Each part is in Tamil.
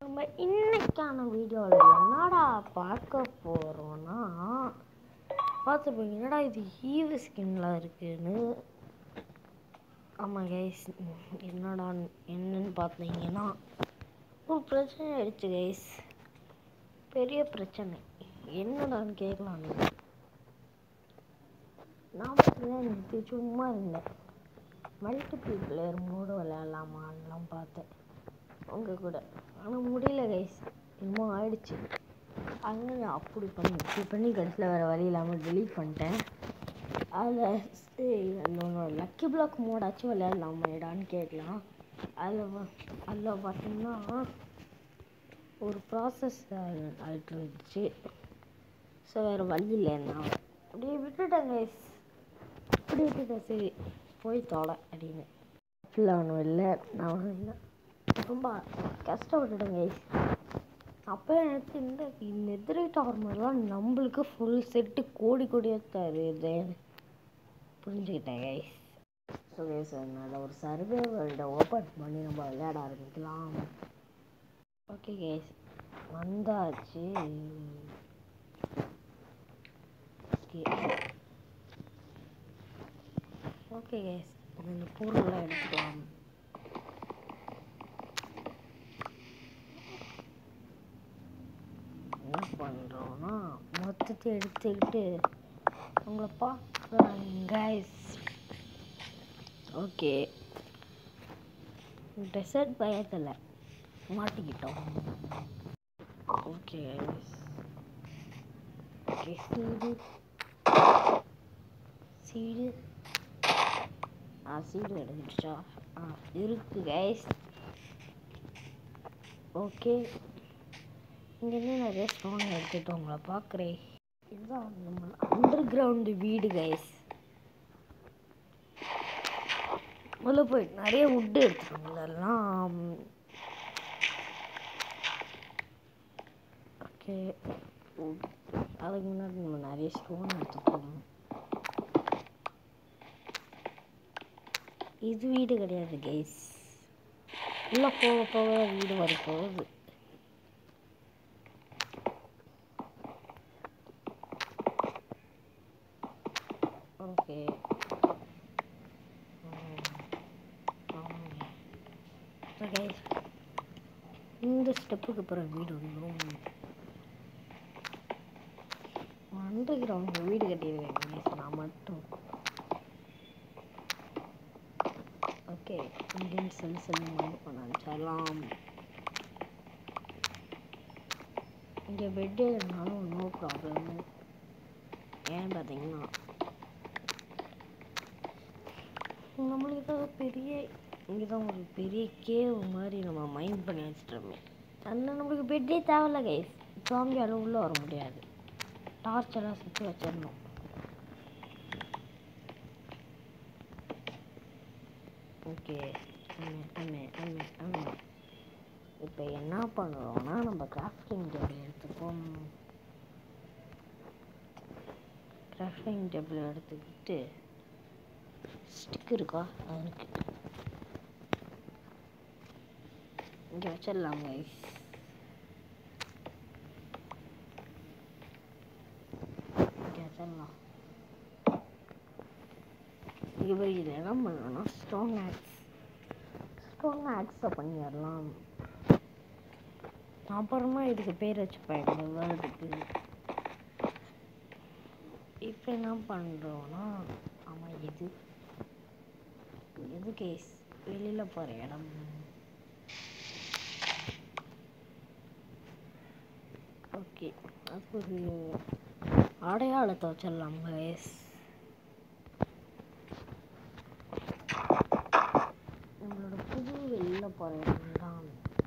நம்ம இன்னைக்கான வீடியோவில் என்னடா பார்க்க போகிறோன்னா பார்த்துருப்பீங்க என்னடா இது ஹீவ் ஸ்கின்ல இருக்குன்னு ஆமாம் கைஸ் என்னடா என்னன்னு பார்த்தீங்கன்னா ஒரு பிரச்சனை ஆயிடுச்சு கைஸ் பெரிய பிரச்சனை என்னடான்னு கேட்கலாம் நீங்கள் நான் பார்த்தீங்கன்னா இன்னைக்கு சும்மா இருந்தேன் மல்டிபிள் பிளேயர் மூடு விளையாடலாமான்லாம் பார்த்தேன் உங்கள் கூட ஆனால் முடியல கைஸ் இன்னும் ஆயிடுச்சு அதனால நான் அப்படி பண்ணி இப்படி பண்ணி கடைசியில் வேறு வழி இல்லாமல் delete பண்ணிட்டேன் அதில் அந்த லக்கி பிளாக் மோடாச்சும் விளையாடலாமேடான்னு கேட்கலாம் அதில் அதில் பார்த்தீங்கன்னா ஒரு ப்ராசஸ் ஆகிட்டு இருந்துச்சு ஸோ வேறு வழி இல்லை நான் அப்படியே விட்டுட்டேன் கைஸ் அப்படி விட்டுட்டேன் சரி போய் தொலை அப்படின்னு அப்படிலாம் ஒன்றும் இல்லை நான் வந்து ரொம்ப கஷ்டப்பட்டுட்டேன் கைஸ் அப்போ எனக்கு இந்த நெத்ரைட் ஆர்மர்லாம் நம்மளுக்கு ஃபுல் செட்டு கோடி கோடியாக தருது புரிஞ்சுக்கிட்டேன் கைஸ் ஸோ கைஸ் அதனால் ஒரு சர்வே வேர்ல்டை ஓப்பன் பண்ணி நம்ம விளையாட ஆரம்பிக்கலாம் ஓகே கைஸ் வந்தாச்சு ஓகே ஓகே கைஸ் இந்த பொருள்லாம் எடுத்துக்கலாம் என்ன பண்ணுறோன்னா மொத்தத்தை எடுத்துக்கிட்டு உங்களை பார்க்குறேன் கைஸ் ஓகே டெசர்ட் பயத்தில் மாட்டிக்கிட்டோம் okay guys okay seed seed ஆ சீடு எடுத்துச்சா ஆ இருக்கு கைஸ் ஓகே இங்கேருந்து நிறைய ஸ்டோன் எடுத்துட்டு உங்களை பார்க்குறேன் இதுதான் நம்ம அண்டர் கிரவுண்டு வீடு கைஸ் முதல்ல போய் நிறைய வுட்டு எடுத்துருவோம் ஓகே அதுக்கு முன்னாடி நம்ம நிறைய ஸ்டோன் எடுத்துக்கணும் இது வீடு கிடையாது கைஸ் உள்ளே போக போக வீடு வர போகுது ஓகே கைஸ் இந்த ஸ்டெப்புக்கு அப்புறம் வீடு வந்துடும் அண்டர் கிரவுண்ட் வீடு கட்டிடுவேன் கைஸ் நான் மட்டும் ஓகே இந்தியன் செல் செல் மைண்ட் பண்ண ஆரம்பிச்சிடலாம் இங்கே பெட்டு இருந்தாலும் நோ ப்ராப்ளம் ஏன் பார்த்தீங்கன்னா நம்மளுக்கு தான் பெரிய இங்கே தான் ஒரு பெரிய கேவ் மாதிரி நம்ம மைண்ட் பண்ணி வச்சுட்டோமே அதனால் நம்மளுக்கு பெட்டே தேவையில்ல கைஸ் ஜாம்பியால் உள்ளே வர முடியாது டார்ச் எல்லாம் சுற்றி வச்சிடணும் ஓகே இப்போ என்ன பண்ணுறோம்னா நம்ம கிராஃப்டிங் டேபிள் எடுத்துப்போம் கிராஃப்டிங் டேபிள் எடுத்துக்கிட்டு ஸ்டிக் இருக்கா அதுக்கு இங்கே வச்சிடலாம் கைஸ் இங்கே வச்சிடலாம் இங்கே போய் இது என்ன பண்ணணும்னா ஸ்டோன் ஆக்ஸ் ஸ்டோன் ஆக்ஸை பண்ணிடலாம் அப்புறமா இதுக்கு பேர் வச்சுப்பேன் இந்த வேர்டுக்கு இப்போ என்ன பண்ணுறோன்னா ஆமாம் இது இது கேஸ் வெளியில் போகிற இடம் ஓகே அதுக்கு ஒரு அடையாளத்தை வச்சிடலாம் கேஸ் நம்மளோட புது வெளியில் போகிற இடம் தான்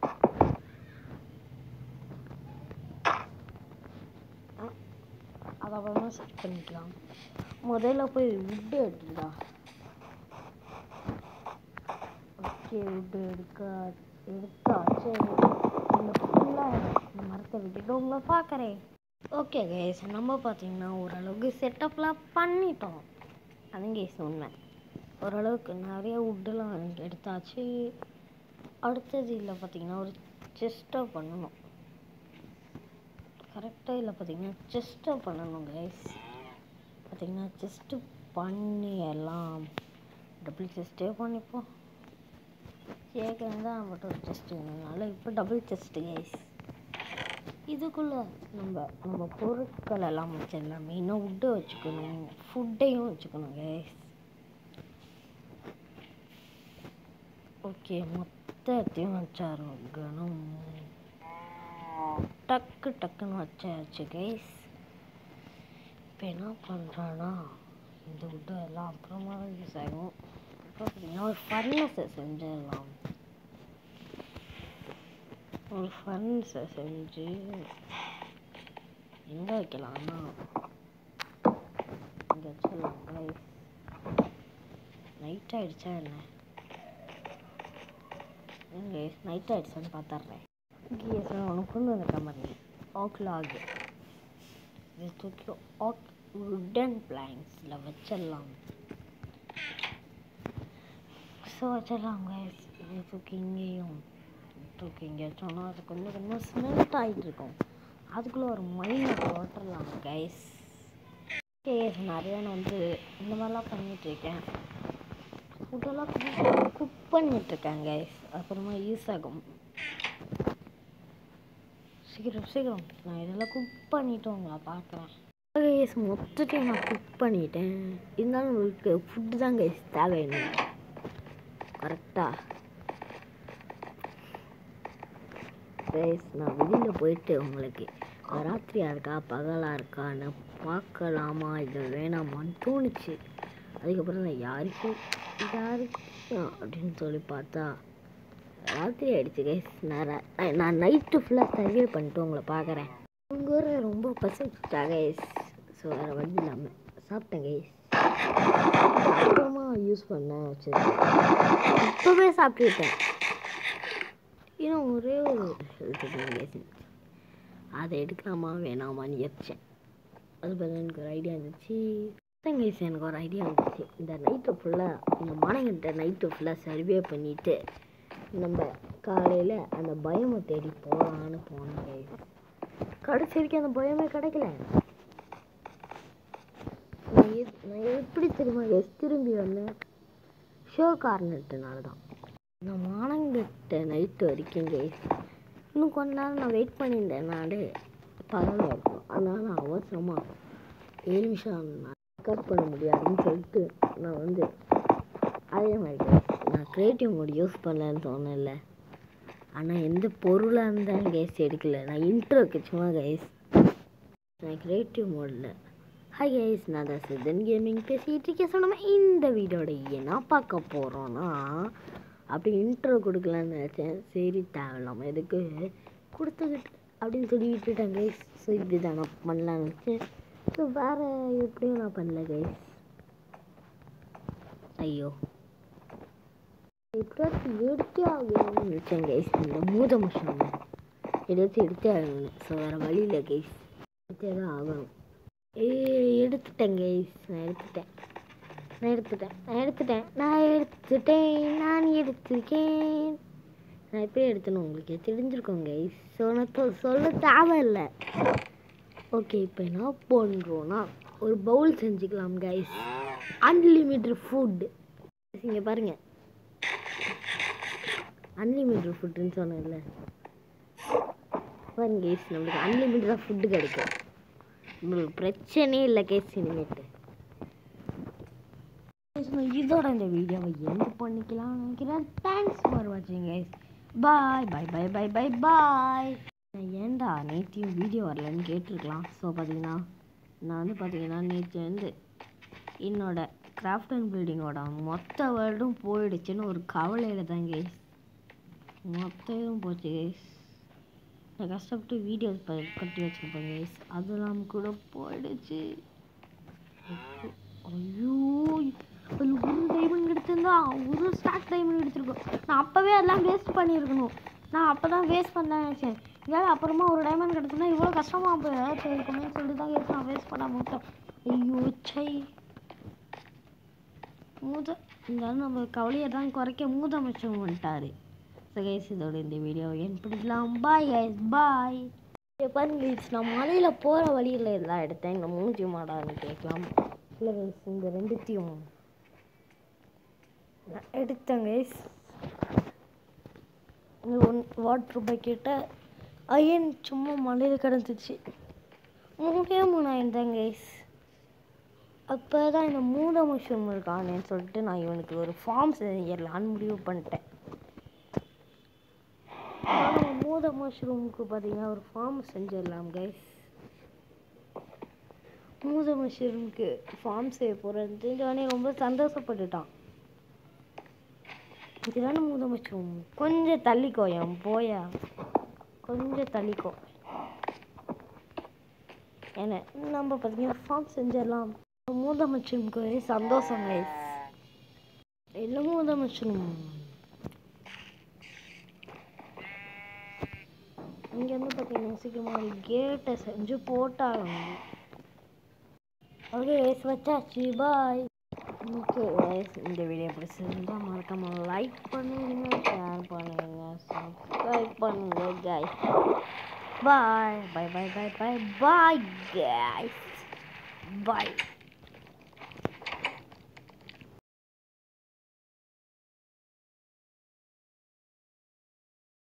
அதை அப்புறமா செட் பண்ணிக்கலாம் முதல்ல போய் வுட்டு எடுத்துடா ஓகே வுட்டு எடுக்க எடுத்தாச்சு இந்த ஃபுல்லாக இந்த மரத்தை விட்டுட்டு உங்களை பார்க்குறேன் ஓகே கேஸ் நம்ம பார்த்தீங்கன்னா ஓரளவுக்கு செட்டப்லாம் பண்ணிட்டோம் அதுங்க கேஸ் உண்மை ஓரளவுக்கு நிறைய வுட்டெல்லாம் எடுத்தாச்சு அடுத்தது இல்லை பார்த்தீங்கன்னா ஒரு செஸ்ட்டாக பண்ணணும் கரெக்டாக இல்லை பார்த்தீங்கன்னா செஸ்ட்டாக பண்ணணும் கைஸ் பார்த்தீங்கன்னா செஸ்ட்டு பண்ணி எல்லாம் டபுள் செஸ்ட்டே பண்ணிப்போம் ஏற்கனவே தான் மட்டும் ஒரு செஸ்ட் வேணும்னால இப்போ டபுள் செஸ்ட்டு கைஸ் இதுக்குள்ளே நம்ம நம்ம பொருட்கள் எல்லாம் வச்சிடலாம் மெயினாக உட்டை வச்சுக்கணும் ஃபுட்டையும் வச்சுக்கணும் கைஸ் ஓகே மொத்தத்தையும் வச்சாருக்கணும் டக்கு டக்குன்னு வச்சாச்சு கைஸ் இப்போ என்ன பண்ணுறான்னா இந்த உட்டு எல்லாம் அப்புறமா யூஸ் ஆகும் இப்போ பார்த்தீங்கன்னா ஒரு ஃபர்னஸை செஞ்சிடலாம் ஒரு ஃபர்னஸை செஞ்சு எங்கே வைக்கலாம்னா இங்கே வச்சிடலாம் கைஸ் நைட் ஆயிடுச்சா என்ன கைஸ் நைட் ஆயிடுச்சான்னு பார்த்துட்றேன் கேஸ் உனக்கு கொண்டு வந்திருக்க மாதிரி ஆக்லாக் இது தூக்கி ஆக் உடன் பிளாங்க்ஸில் வச்சிடலாம் ஸோ வச்சிடலாம் கைஸ் இது தூக்கி இங்கேயும் தூக்கி இங்கே வச்சோன்னா அது கொஞ்சம் கொஞ்சம் ஸ்மெல்ட் ஆகிட்டு இருக்கும் அதுக்குள்ளே ஒரு மைனை போட்டுடலாம் கைஸ் கேஸ் நிறைய நான் வந்து இந்த மாதிரிலாம் பண்ணிகிட்ருக்கேன் ஃபுட்டெல்லாம் குக் பண்ணிகிட்ருக்கேன் கைஸ் அப்புறமா யூஸ் ஆகும் சீக்கிரம் சீக்கிரம் நான் இதெல்லாம் குக் பண்ணிவிட்டு உங்களை பார்க்குறேன் கைஸ் மொத்தத்தையும் நான் குக் பண்ணிட்டேன் இருந்தாலும் உங்களுக்கு ஃபுட்டு தான் கைஸ் தேவை எனக்கு கரெக்டாக கைஸ் நான் வெளியில் போயிட்டு உங்களுக்கு ராத்திரியாக இருக்கா பகலாக இருக்கான்னு பார்க்கலாமா இது வேணாமான்னு தோணுச்சு அதுக்கப்புறம் நான் யாருக்கும் யாருக்கும் அப்படின்னு சொல்லி பார்த்தா ராத்திரி ஆயிடுச்சு கைஸ் நான் ர- நான் நைட்டு ஃபுல்லாக சர்வே பண்ணிட்டு உங்களை பார்க்குறேன் உங்கள் ஊர் ரொம்ப பசிச்சா கைஸ் ஸோ வேறு வழி இல்லாமல் சாப்பிட்டேன் கைஸ் அப்புறமா யூஸ் பண்ண வச்சிருக்கேன் இப்போவே சாப்பிட்டுட்டேன் இன்னும் ஒரே ஒரு ஹெல்த் கைஸ் அதை எடுக்கலாமா வேணாமான்னு யோசிச்சேன் அது பதில் எனக்கு ஒரு ஐடியா இருந்துச்சு கைஸ் எனக்கு ஒரு ஐடியா இருந்துச்சு இந்த நைட்டு ஃபுல்லாக இந்த மானங்கிட்ட நைட்டு ஃபுல்லாக சர்வே பண்ணிவிட்டு நம்ம காலையில் அந்த பயமை தேடி போகலான்னு போனோம் கைஸ் கடைசி வரைக்கும் அந்த பயமே கிடைக்கல நான் எப்- நான் எப்படி தெரியுமா எஸ் திரும்பி வந்தேன் ஷோ காரணத்தினால தான் நான் மானங்கிட்ட நைட்டு வரைக்கும் கைஸ் இன்னும் கொஞ்ச நேரம் நான் வெயிட் பண்ணியிருந்தேனாலே பகலாக இருக்கும் அதனால் நான் அவசரமாக ஏழு நிமிஷம் நான் கட் பண்ண முடியாதுன்னு சொல்லிட்டு நான் வந்து அதே மாதிரி guys, நான் க்ரியேட்டிவ் மோட் யூஸ் பண்ணலன்னு சொன்னேன்ல ஆனால் எந்த பொருளாக இருந்தாலும் கேஸ் எடுக்கல நான் இன்ட்ரோக்கு சும்மா கைஸ் நான் க்ரியேட்டிவ் மோடில் ஹாய் கைஸ் நான் தான் சிதன் கேமிங் பேசிகிட்டு இருக்கேன் சொன்ன இந்த வீடியோட என்ன பார்க்க போகிறோன்னா அப்படி இன்ட்ரோ கொடுக்கலான்னு நினச்சேன் சரி தேவையில்லாமல் எதுக்கு கொடுத்துக்கிட்டு அப்படின்னு சொல்லி விட்டுட்டேன் கைஸ் ஸோ இப்படி தான் நான் பண்ணலான்னு நினச்சேன் ஸோ வேறு எப்படியும் நான் பண்ணல கைஸ் ஐயோ எப்படியாச்சும் எடுத்தே ஆகணும்னு நினச்சேன் கைஸ் இந்த மூத மஷம் எடுத்து எடுத்தே ஆகணும் ஸோ வேறு வழியில் கைஸ் எடுத்தே தான் ஆகணும் ஏ எடுத்துட்டேன் கைஸ் நான் எடுத்துட்டேன் நான் எடுத்துட்டேன் நான் எடுத்துட்டேன் நான் எடுத்துட்டேன் நான் எடுத்திருக்கேன் நான் எப்படி எடுத்தணும் உங்களுக்கு தெரிஞ்சிருக்கோம் கைஸ் ஸோ நான் தொ- சொல்ல தேவையில்லை ஓகே இப்போ என்ன பண்ணுறோன்னா ஒரு பவுல் செஞ்சுக்கலாம் கைஸ் அன்லிமிட்டட் ஃபுட் இங்கே பாருங்க அன்லிமிட்டட் ஃபுட்டுன்னு சொன்னேன்ல பாருங்க கைஸ் நம்மளுக்கு அன்லிமிட்டடாக ஃபுட்டு கிடைக்கும் நம்மளுக்கு பிரச்சனையே இல்லை கைஸ் இனிமேட்டு இதோட இந்த வீடியோவை எந்த பண்ணிக்கலாம் நினைக்கிறேன் தேங்க்ஸ் ஃபார் வாட்சிங் guys bye bye bye bye bye bye நான் ஏன்டா நேற்றையும் வீடியோ வரலன்னு கேட்டிருக்கலாம் ஸோ பார்த்தீங்கன்னா நான் வந்து பார்த்தீங்கன்னா நேற்று வந்து என்னோட கிராஃப்ட் அண்ட் பில்டிங்கோட மொத்த வேர்டும் போயிடுச்சுன்னு ஒரு கவலையில் தான் கைஸ் மொத்த இதுவும் போச்சு கைஸ் நான் கஷ்டப்பட்டு வீடியோஸ் கட்டி வச்சுருப்பேன் கைஸ் அதெல்லாம் கூட போயிடுச்சு ஐயோ அதில் ஒரு டைமண்ட் எடுத்திருந்தா ஒரு ஸ்டாக் டைமண்ட் எடுத்திருக்கோம் நான் அப்போவே அதெல்லாம் வேஸ்ட் பண்ணியிருக்கணும் நான் அப்போ தான் வேஸ்ட் பண்ணேன் நினச்சேன் ஏன் அப்புறமா ஒரு டைமண்ட் கிடச்சுன்னா இவ்வளோ கஷ்டமாக போய் ஏதாச்சும் இருக்குமே சொல்லிட்டு தான் கேஸ் நான் வேஸ்ட் பண்ண விட்டேன் ஐயோ சை மூத இருந்தாலும் நம்ம கவலையை தான் குறைக்க மூதமைச்சம் வந்துட்டாரு ஸோ கைஸ் இதோட இந்த வீடியோ என் பிடிக்கலாம் பாய் கைஸ் பாய் பாருங்க guys, நான் மலையில் போகிற வழியில் எல்லாம் எடுத்தேன் இந்த மூஞ்சி மாடான்னு கேட்கலாம் இல்லை கைஸ் இந்த ரெண்டுத்தையும் நான் எடுத்தேன் கைஸ் இந்த ஒன் வாட்டர் பக்கெட்டை அயன் சும்மா மலையில் கிடந்துச்சு மூணே மூணு அயன் தான் கைஸ் அப்போ தான் இந்த மூட மஷ்ரூம் இருக்கானேன்னு சொல்லிட்டு நான் இவனுக்கு ஒரு ஃபார்ம் செஞ்சிடலான்னு முடிவு பண்ணிட்டேன் ஆனா, மூட மஷ்ரூமுக்கு பார்த்தீங்கன்னா ஒரு ஃபார்ம் செஞ்சிடலாம் கைஸ் மூத மஷ்ரூமுக்கு ஃபார்ம் செய்ய போகிறது தெரிஞ்சவனே ரொம்ப சந்தோஷப்பட்டுட்டான் இதுதானே மூத மஷ்ரூம் கொஞ்சம் தள்ளிக்கோ என் போயா கொஞ்சம் தள்ளிக்கோ என்ன நம்ம பார்த்தீங்கன்னா ஃபார்ம் செஞ்சிடலாம் மூத மஷ்ரூமுக்கு ஒரே சந்தோஷம் கைஸ் இல்லை மூத மஷ்ரூம் இங்கேருந்து பார்த்தீங்கன்னா சீக்கிரமாக ஒரு கேட்டை செஞ்சு போட்டாலும் ஓகே வயசு வச்சாச்சு பாய் ஓகே வயசு இந்த வீடியோ பிடிச்சிருந்தா மறக்காம லைக் பண்ணுங்க ஷேர் பண்ணுங்க சப்ஸ்கிரைப் பண்ணுங்க guys bye bye bye bye bye bye guys பாய்